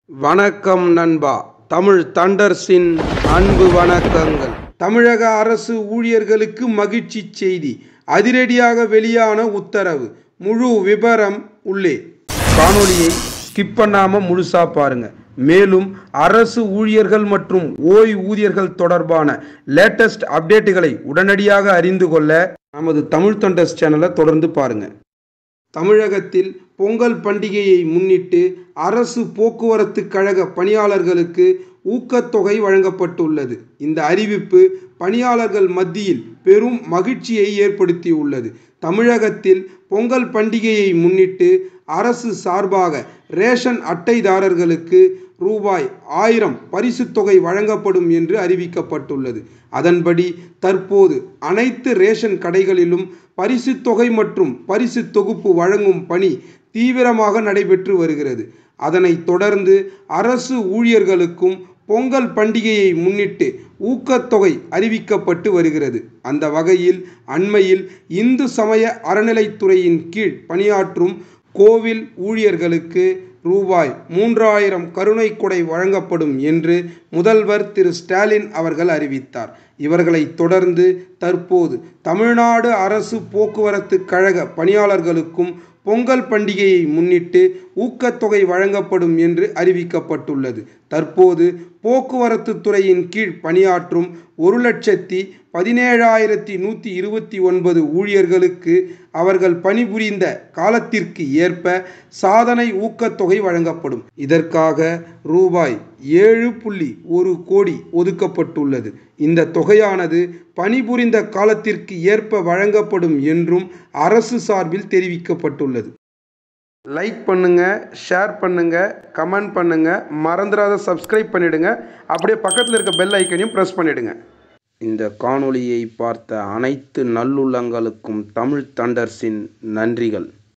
வணக்கம் நண்பா தமிழ் தண்டர்ஸின் அன்பு வணக்கங்கள் தமிழக அரசு ஊழியர்களுக்கு மகிழ்ச்சி செய்தி அதிரடியாக வெளியான உத்தரவு முழு விபரம் உள்ளே காணொளியை ஸ்கிப் பண்ணாம முழுசா பாருங்க மேலும் அரசு ஊழியர்கள் மற்றும் ஓய்வூதியர்கள் தொடர்பான லேட்டஸ்ட் அப்டேட்டுகளை உடனடியாக அறிந்து கொள்ள நமது தமிழ் தண்டர்ஸ் சேனலை தொடர்ந்து பாருங்க தமிழகத்தில் பொங்கல் பண்டிகையை முன்னிட்டு அரசு போக்குவரத்து கழக பணியாளர்களுக்கு ஊக்கத்தொகை வழங்கப்பட்டுள்ளது இந்த அறிவிப்பு பணியாளர்கள் மத்தியில் பெரும் மகிழ்ச்சியை ஏற்படுத்தியுள்ளது தமிழகத்தில் பொங்கல் பண்டிகையை முன்னிட்டு அரசு சார்பாக ரேஷன் அட்டைதாரர்களுக்கு ரூபாய் ஆயிரம் பரிசுத் தொகை வழங்கப்படும் என்று அறிவிக்கப்பட்டுள்ளது அதன்படி தற்போது அனைத்து ரேஷன் கடைகளிலும் பரிசுத் தொகை மற்றும் பரிசு தொகுப்பு வழங்கும் பணி தீவிரமாக நடைபெற்று வருகிறது அதனைத் தொடர்ந்து அரசு ஊழியர்களுக்கும் பொங்கல் பண்டிகையை முன்னிட்டு ஊக்கத்தொகை அறிவிக்கப்பட்டு வருகிறது அந்த வகையில் அண்மையில் இந்து சமய அறநிலைத்துறையின் கீழ் பணியாற்றும் கோவில் ஊழியர்களுக்கு ரூபாய் மூன்றாயிரம் கருணை கொடை வழங்கப்படும் என்று முதல்வர் திரு ஸ்டாலின் அவர்கள் அறிவித்தார் இவர்களைத் தொடர்ந்து தற்போது தமிழ்நாடு அரசு போக்குவரத்து கழக பணியாளர்களுக்கும் பொங்கல் பண்டிகையை முன்னிட்டு ஊக்கத்தொகை வழங்கப்படும் என்று அறிவிக்கப்பட்டுள்ளது தற்போது போக்குவரத்து துறையின் கீழ் பணியாற்றும் ஒரு லட்சத்தி பதினேழாயிரத்தி நூற்றி இருபத்தி ஒன்பது ஊழியர்களுக்கு அவர்கள் பணிபுரிந்த காலத்திற்கு ஏற்ப சாதனை ஊக்கத்தொகை வழங்கப்படும் இதற்காக ரூபாய் ஏழு புள்ளி ஒரு கோடி ஒதுக்கப்பட்டுள்ளது இந்த தொகையானது பணிபுரிந்த காலத்திற்கு ஏற்ப வழங்கப்படும் என்றும் அரசு சார்பில் தெரிவிக்கப்பட்டுள்ளது லைக் பண்ணுங்க ஷேர் பண்ணுங்க கமெண்ட் பண்ணுங்க மறந்துடாத சப்ஸ்கிரைப் பண்ணிடுங்க அப்படியே பக்கத்தில் இருக்க பெல் ஐக்கனையும் ப்ரெஸ் பண்ணிடுங்க இந்த காணொளியை பார்த்த அனைத்து நல்லுள்ளங்களுக்கும் தமிழ் தண்டர்ஸின் நன்றிகள்